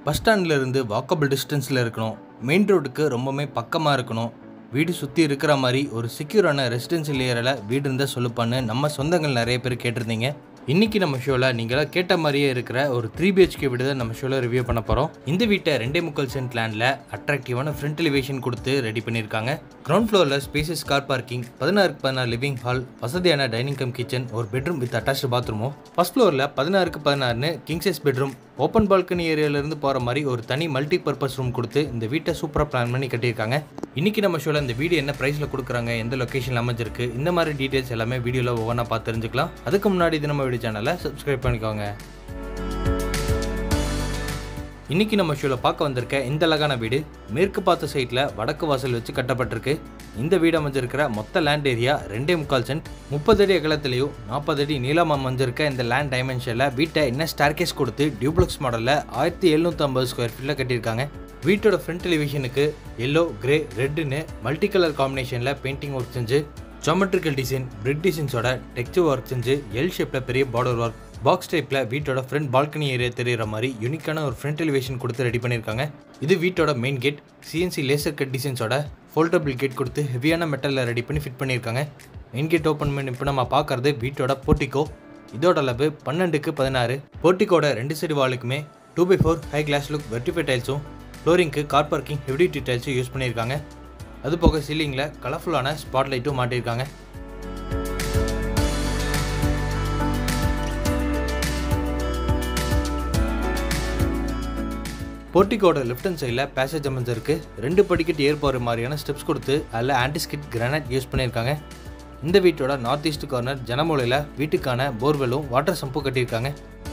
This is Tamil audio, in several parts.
பஸ் ஸ்டாண்ட்ல இருந்து வாக்கபிள் டிஸ்டன்ஸில் இருக்கணும் மெயின் ரோடுக்கு ரொம்பவுமே பக்கமாக இருக்கணும் வீடு சுற்றி இருக்கிற மாதிரி ஒரு செக்யூரான ரெசிடென்சியல் ஏரியாவில் வீடு இருந்தால் சொல்லுப்பான்னு நம்ம சொந்தங்கள் நிறைய பேர் கேட்டிருந்தீங்க இன்னைக்கு நம்ம ஷோவில் நீங்களாம் கேட்ட மாதிரியே இருக்கிற ஒரு த்ரீ பிஹெச்கே வீடு தான் நம்ம ஷோவில் ரிவ்யூ பண்ண போகிறோம் இந்த வீட்டை ரெண்டே முக்கால் சென்ட் லேண்டில் அட்ராக்டிவான ஃப்ரண்ட் எலிவேஷன் கொடுத்து ரெடி பண்ணியிருக்காங்க கிரவுண்ட் ஃப்ளோரில் ஸ்பேசஸ் கார் பார்க்கிங் பதினாறுக்கு பதினாறு லிவிங் ஹால் வசதியான டைனிங் கம் கிச்சன் ஒரு பெட்ரூம் வித் அட்டாச்சு பாத்ரூமும் ஃபர்ஸ்ட் ஃப்ளோரில் பதினாறுக்கு பதினாறுனு king size bedroom open balcony ஏரியாவிலேருந்து போகிற மாதிரி ஒரு தனி மல்டி பர்பஸ் ரூம் கொடுத்து இந்த வீட்டை சூப்பராக பிளான் பண்ணி கட்டியிருக்காங்க இன்னைக்கு நம்ம ஷோவில் இந்த வீடு என்ன ப்ரைஸில் கொடுக்குறாங்க எந்த லொக்கேஷனில் அமைஞ்சிருக்கு இந்த மாதிரி டீட்டெயில்ஸ் எல்லாமே வீடியோவில் ஒவ்வொன்றா பார்த்து தெரிஞ்சுக்கலாம் அதுக்கு முன்னாடி இது நம்ம வீடியோ சேனலை சப்ஸ்கிரைப் பண்ணிக்கோங்க இன்னைக்கு நம்ம ஷோவில் பார்க்க வந்திருக்க இந்த அழகான வீடு மேற்கு பார்த்த சைட்டில் வடக்கு வாசல் வச்சு கட்டப்பட்டிருக்கு இந்த வீடு அமைஞ்சிருக்கிற மொத்த லேண்ட் ஏரியா ரெண்டே முக்கால் சென்ட் முப்பது அடி அகலத்திலையும் நாற்பது அடி நீளம் அமைஞ்சிருக்க இந்த லேண்ட் டைமென்ஷனில் வீட்டை என்ன ஸ்டார்கேஸ் கொடுத்து டியூப்ளக்ஸ் மாடலில் ஆயிரத்தி எழுநூற்றி ஐம்பது ஸ்கொயர் ஃபீட்டில் கட்டியிருக்காங்க வீட்டோட ஃப்ரண்ட் டெலிவிஷனுக்கு எல்லோ கிரே ரெட்டுன்னு மல்டி கலர் காம்பினேஷனில் பெயிண்டிங் ஒர்க் செஞ்சு ஜாமெட்ரிக்கல் டிசைன் பிரிக் டிசைன்ஸோட டெக்ஸ்டர் ஒர்க் செஞ்சு எல் ஷேப்பில் பெரிய பார்டர் ஒர்க் பாக்ஸ் டைப்பில் வீட்டோட ஃப்ரண்ட் பால்கனி ஏரியா தெரியுற மாதிரி யூனிக்கான ஒரு ஃப்ரண்ட் எலிவேஷன் கொடுத்து ரெடி பண்ணியிருக்காங்க இது வீட்டோட main gate CNC laser cut டிசைன்ஸோட ஃபோல்டபிள் கேட் கொடுத்து ஹெவியான மெட்டலில் ரெடி பண்ணி ஃபிட் பண்ணியிருக்காங்க மெயின் கேட் ஓப்பன் பண்ணி இப்போ நம்ம பார்க்கறது வீட்டோட போர்ட்டிகோ இதோட அளவு பன்னெண்டுக்கு பதினாறு போர்ட்டிக்கோட ரெண்டு சைடு வாலுக்குமே two by four high glass look வெர்டிஃபை டைல்ஸும் ஃப்ளோரிங்க்கு கார் பார்க்கிங் ஹெவி டைல்ஸும் யூஸ் பண்ணியிருக்காங்க அது போக சீலிங்கில் கலர்ஃபுல்லான ஸ்பாட் லைட்டும் மாட்டியிருக்காங்க போர்ட்டிக்கோட லெஃப்ட் ஹேண்ட் சைடில் பேசேஜ் அமைஞ்சிருக்கு ரெண்டு படிக்கட்டு ஏர் போகிற மாதிரியான ஸ்டெப்ஸ் கொடுத்து அதில் ஆன்டிஸ்கிட் கிரானைட் யூஸ் பண்ணியிருக்காங்க இந்த வீட்டோட நார்த் ஈஸ்ட் கார்னர் ஜனமூலையில் வீட்டுக்கான போர்வெல்லும் வாட்டர் சம்பும் கட்டியிருக்காங்க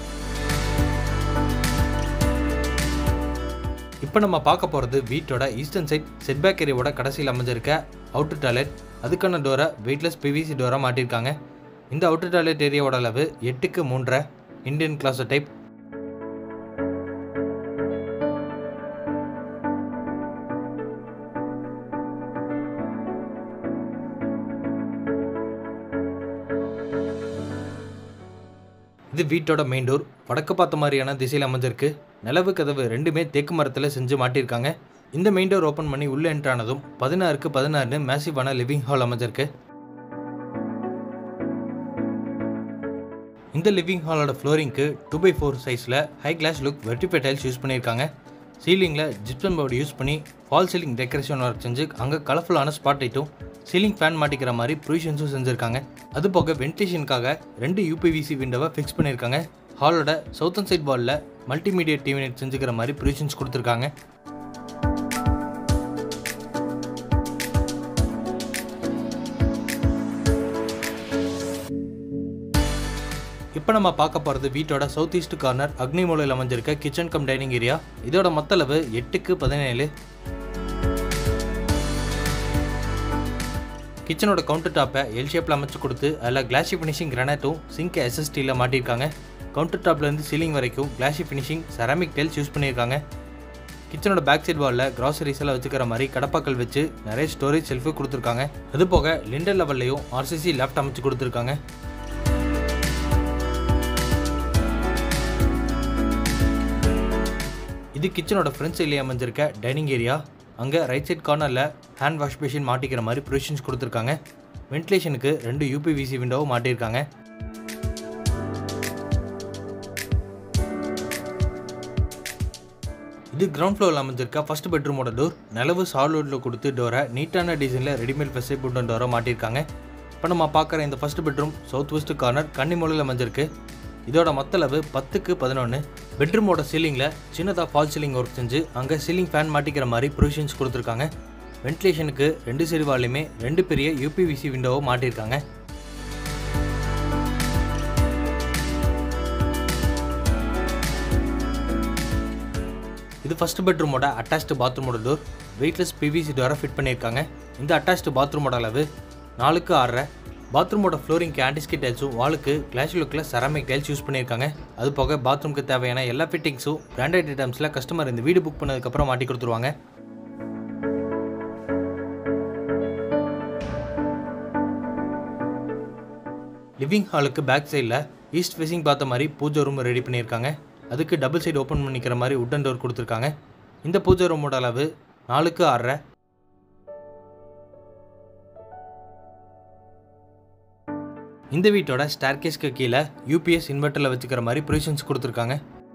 இப்போ நம்ம பார்க்க போகிறது வீட்டோட ஈஸ்டர்ன் சைட் செட்பேக் ஏரியாவோட கடைசியில் அமைஞ்சிருக்க அவுட்டர் டாய்லெட் அதுக்கான டோரை வெயிட்லெஸ் பிவிசி டோராக மாட்டியிருக்காங்க இந்த அவுட்டர் டாய்லெட் ஏரியாவோட அளவு எட்டுக்கு மூன்றரை இந்தியன் கிளாஸ் டைப் இது வீட்டோட மெயின் டோர் வடக்கு பார்த்த மாதிரியான திசையில் அமைஞ்சிருக்கு நிலவு கதவு ரெண்டுமே தேக்கு மரத்தில் செஞ்சு மாட்டியிருக்காங்க இந்த மெயின் டோர் ஓப்பன் பண்ணி உள்ளே என்ட்ரானதும் பதினாறுக்கு பதினாறுனு மேசிவான லிவிங் ஹால் அமைஞ்சிருக்கு இந்த லிவிங் ஹாலோட ஃப்ளோரிங்க்கு டூ பை ஃபோர் சைஸில் ஹை கிளாஸ் லுக் வெர்டிஃபை டைல்ஸ் யூஸ் பண்ணியிருக்காங்க சீலிங்கில் ஜிப்சன் போர்டு யூஸ் பண்ணி ஃபால் சீலிங் டெக்கரேஷன் ஒர்க் செஞ்சு அங்கே கலர்ஃபுல்லான ஸ்பாட் லைட்டும் சீலிங் ஃபேன் மாட்டிக்கிற மாதிரி ப்ரொவிஷன்ஸும் செஞ்சுருக்காங்க அது போக வென்டிலேஷனுக்காக ரெண்டு யூபிவிசி விண்டோவை ஃபிக்ஸ் பண்ணியிருக்காங்க ஹாலோட சவுத்தன் சைட் வாலில் மல்டிமீடியா டிவி நெட் செஞ்சுக்கிற மாதிரி ப்ரொவிஷன்ஸ் கொடுத்துருக்காங்க இப்போ நம்ம பார்க்க போகிறது வீட்டோட சவுத் ஈஸ்ட் கார்னர் அக்னி மூலையில் அமைஞ்சிருக்க கிச்சன் கம் டைனிங் ஏரியா இதோட மொத்த அளவு எட்டுக்கு பதினேழு கிச்சனோட கவுண்டர் டாப்பை எல் ஷேப்பில் அமைச்சு கொடுத்து அதில் கிளாஷி ஃபினிஷிங் கிரானைட்டும் சிங்க் எஸ்எஸ்டியில் மாட்டியிருக்காங்க கவுண்டர் டாப்லேருந்து சீலிங் வரைக்கும் glossy finishing ceramic tiles use பண்ணியிருக்காங்க கிச்சனோட பேக் சைட் வாலில் கிராசரிஸ் எல்லாம் வச்சுக்கிற மாதிரி கடப்பாக்கள் வச்சு நிறைய ஸ்டோரேஜ் செல்ஃபு கொடுத்துருக்காங்க அது போக லிண்டர் லெவல்லையும் ஆர்சிசி லேப்ட் அமைச்சு கொடுத்துருக்காங்க இது கிச்சனோட ஃப்ரண்ட் சைட்லேயே அமைஞ்சிருக்க டைனிங் ஏரியா அங்கே ரைட் சைட் கார்னரில் ஹேண்ட் வாஷ் மிஷின் மாட்டிக்கிற மாதிரி ப்ரொவிஷன்ஸ் கொடுத்துருக்காங்க வென்டிலேஷனுக்கு ரெண்டு யூபிவிசி விண்டோவும் மாட்டியிருக்காங்க இது கிரவுண்ட் ஃப்ளோரில் அமைஞ்சிருக்க ஃபர்ஸ்ட் பெட்ரூமோட டோர் நிலவு சால்வுட்டில் கொடுத்து டோரை நீட்டான டிசைனில் ரெடிமேட் ஃபெசை புட்டன் டோரை மாட்டியிருக்காங்க இப்போ நம்ம பார்க்குற இந்த first bedroom south west corner கன்னிமூலையில் அமைஞ்சிருக்கு இதோட மொத்த அளவு பத்துக்கு பதினொன்று பெட்ரூமோட சீலிங்கில் சின்னதாக ஃபால் சீலிங் ஒர்க் செஞ்சு அங்கே சீலிங் ஃபேன் மாட்டிக்கிற மாதிரி ப்ரொவிஷன்ஸ் கொடுத்துருக்காங்க வென்டிலேஷனுக்கு ரெண்டு சைடு வாலையுமே ரெண்டு பெரிய யூபிவிசி விண்டோவை மாட்டியிருக்காங்க இது ஃபர்ஸ்ட் பெட்ரூமோட அட்டாச்டு பாத்ரூமோட டோர் வெயிட்லெஸ் பிவிசி டோரை ஃபிட் பண்ணியிருக்காங்க இந்த அட்டாச்டு பாத்ரூமோட அளவு நாலுக்கு ஆறரை பாத்ரூமோட ஃப்ளோரிங்க்கு ஆன்டிஸ்கி டைல்ஸும் வாலுக்கு கிளாஸ் லுக்கில் செராமிக் டைல்ஸ் யூஸ் பண்ணியிருக்காங்க அது போக பாத்ரூம்க்கு தேவையான எல்லா ஃபிட்டிங்ஸும் பிராண்டட் ஐட்டம்ஸில் கஸ்டமர் இந்த வீடு புக் பண்ணதுக்கப்புறம் மாட்டி கொடுத்துருவாங்க லிவிங் ஹாலுக்கு பேக் சைடில் ஈஸ்ட் ஃபேஸிங் பார்த்த மாதிரி பூஜை ரூம் ரெடி பண்ணியிருக்காங்க அதுக்கு டபுள் சைடு ஓப்பன் பண்ணிக்கிற மாதிரி உட்டன் டோர் கொடுத்துருக்காங்க இந்த பூஜை ரூமோட அளவு நாலுக்கு ஆறரை இந்த வீட்டோட ஸ்டார்கேஸ்க்கு கீழே யூபிஎஸ் இன்வெர்ட்டரில் வச்சுக்கிற மாதிரி ப்ரொவிஷன்ஸ் கொடுத்துருக்காங்க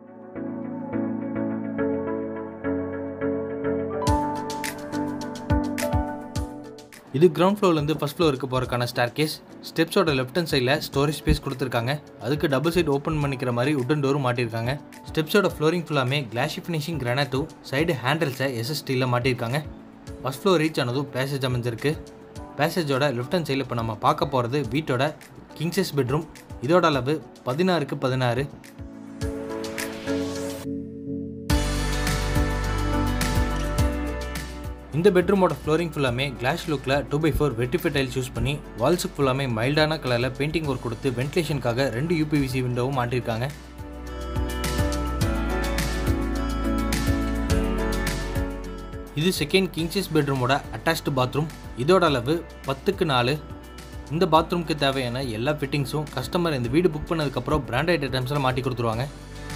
இது கிரவுண்ட் ஃப்ளோர்லேருந்து ஃபஸ்ட் ஃப்ளோருக்கு போகிறக்கான ஸ்டார் கேஸ் ஸ்டெப்ஸோட லெஃப்ட் ஹேண்ட் சைடில் ஸ்டோரேஜ் ஸ்பேஸ் கொடுத்துருக்காங்க அதுக்கு டபுள் சைடு ஓப்பன் பண்ணிக்கிற மாதிரி உட்டன் டோரும் மாட்டியிருக்காங்க ஸ்டெப்ஸோட ஃப்ளோரிங் ஃபுல்லாமே கிளாஷி ஃபினிஷிங் கிரானைட்டும் சைடு ஹேண்டில்ஸை எஸ்எஸ்டியில் மாட்டியிருக்காங்க ஃபஸ்ட் ஃப்ளோர் ரீச் ஆனதும் பேசேஜ் அமைஞ்சிருக்கு பேசேஜோட லெஃப்ட் ஹேண்ட் சைடில் இப்போ நம்ம பார்க்க போகிறது வீட்டோட கிங்ஸஸ் பெட்ரூம் இதோட அளவு பதினாறுக்கு பதினாறு இந்த பெட்ரூமோட ஃப்ளோரிங் ஃபுல்லாமே கிளாஸ் லுக்கில் two by four vitrified tiles use பண்ணி வால்ஸுக்கு ஃபுல்லாமே மைல்டான கலரில் பெயிண்டிங் ஒர்க் கொடுத்து வென்டிலேஷனுக்காக ரெண்டு யூபிவிசி விண்டோவும் மாட்டியிருக்காங்க இது செகண்ட் கிங்ஸஸ் பெட்ரூமோட அட்டாச்டு பாத்ரூம் இதோட அளவு பத்துக்கு நாலு இந்த பாத்ரூம்க்கு தேவையான எல்லா ஃபிட்டிங்ஸும் கஸ்டமர் இந்த வீடு புக் பண்ணதுக்கப்புறம் பிராண்டட் ஐட்டம்ஸில் மாட்டி கொடுத்துருவாங்க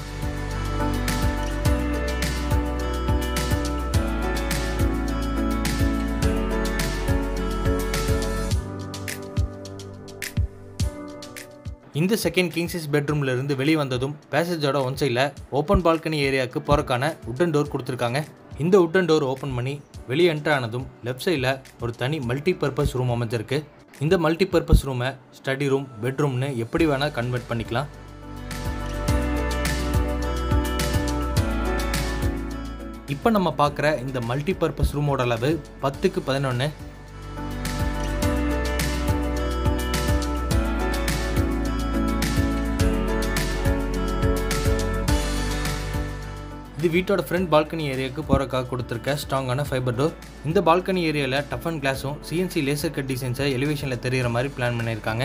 இந்த செகண்ட் கிங்ஸஸ் பெட்ரூம்ல இருந்து வெளியே வந்ததும் பேசேஜோட ஒன் சைடில் ஓப்பன் பால்கனி ஏரியாவுக்கு போகிறக்கான உட்டன் டோர் கொடுத்துருக்காங்க இந்த உட்டன் டோர் ஓப்பன் பண்ணி வெளியே என்டர் ஆனதும் லெஃப்ட் சைடில் ஒரு தனி மல்டி பர்பஸ் ரூம் அமைஞ்சிருக்கு இந்த மல்டி பர்பஸ் ரூமை ஸ்டடி ரூம் பெட்ரூம்னு எப்படி வேணால் கன்வெர்ட் பண்ணிக்கலாம் இப்போ நம்ம பார்க்குற இந்த மல்டி பர்பஸ் ரூமோட அளவு பத்துக்கு பதினொன்று இது வீட்டோட ஃப்ரண்ட் பால்கனி ஏரியாவுக்கு போகிறக்காக கொடுத்துருக்க ஸ்ட்ராங்கான ஃபைபர் டோர் இந்த பால்கனி ஏரியாவில் டஃப் அண்ட் கிளாஸும் சிஎன்சி லேசர் கட் டிசைன்ஸை எலிவேஷனில் தெரிகிற மாதிரி பிளான் பண்ணியிருக்காங்க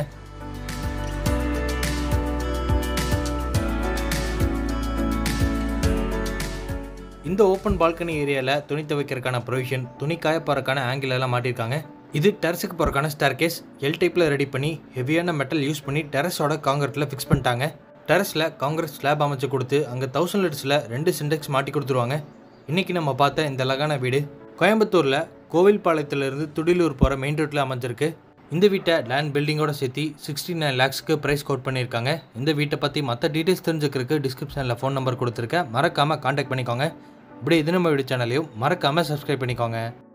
இந்த ஓப்பன் பால்கனி ஏரியாவில் துணி துவைக்கிறதுக்கான ப்ரொவிஷன் துணி காய போகிறக்கான ஆங்கிள் எல்லாம் மாட்டியிருக்காங்க இது டெரஸுக்கு போகிறக்கான ஸ்டார் கேஸ் எல் டைப்பில் ரெடி பண்ணி ஹெவியான மெட்டல் யூஸ் பண்ணி டெரஸோட காங்கிரீட்டில் ஃபிக்ஸ் பண்ணிட்டாங்க டெரஸில் காங்கிரஸ் ஸ்லாப் அமைச்சு கொடுத்து அங்கே தௌசண்ட் லிட்டர்ஸில் ரெண்டு சிண்டெக்ஸ் மாட்டி கொடுத்துருவாங்க இன்றைக்கி நம்ம பார்த்த இந்த அழகான வீடு கோயம்புத்தூரில் கோவில்பாளையத்திலிருந்து துடிலூர் போகிற மெயின் ரோட்டில் அமைஞ்சிருக்கு இந்த வீட்டை லேண்ட் பில்டிங்கோட சேர்த்து சிக்ஸ்டி நைன் லேக்ஸ்க்கு ப்ரைஸ் கோட் பண்ணியிருக்காங்க இந்த வீட்டை பற்றி மற்ற டீட்டெயில்ஸ் தெரிஞ்சுக்கிறதுக்கு டிஸ்கிரிப்ஷனில் ஃபோன் நம்பர் கொடுத்துருக்கேன் மறக்காமல் காண்டாக்ட் பண்ணிக்கோங்க இப்படி இது நம்ம வீடு சேனலையும் மறக்காமல் சப்ஸ்கிரைப் பண்ணிக்கோங்க